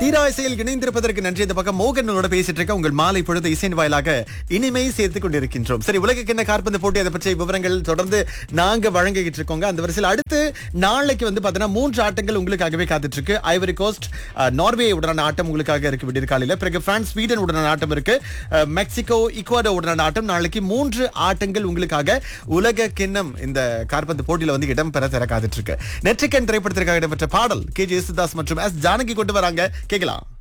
தீரா இசையில் இணைந்திருப்பதற்கு நன்றி இந்த பக்கம் மோகனோட பேசிட்டு இருக்க உங்கள் மாலை பொழுது இசையின் வாயிலாக இனிமை சேர்த்துக் கொண்டிருக்கின்றோம் சரி உலக கிண்ண காற்பந்து போட்டி அதை பற்றிய விவரங்கள் தொடர்ந்து நாங்க வழங்கிட்டு இருக்கோங்க அந்த வரிசையில் அடுத்து நாளைக்கு வந்து பாத்தீங்கன்னா மூன்று ஆட்டங்கள் உங்களுக்காகவே காத்துட்டு இருக்கு ஐவரி கோஸ்ட் அஹ், நார்வே உடனான ஆட்டம் உங்களுக்காக இருக்கு விடிய காலையில பிறகு பிரான்ஸ் ஸ்வீடன் உடனான ஆட்டம் இருக்கு அஹ், மெக்சிகோ இக்குவாடோ உடனான ஆட்டம் நாளைக்கு மூன்று ஆட்டங்கள் உங்களுக்காக உலக கிண்ணம் இந்த காற்பந்து போட்டியில வந்து இடம் பெற தர காத்துட்டு இருக்கு நெற்றிக்கன் திரைப்படத்திற்காக இடம்பெற்ற பாடல் கே ஜே யேசுதாஸ் மற்றும் எஸ் ஜானகி கொண்டு வராங்க கேட்கலாம்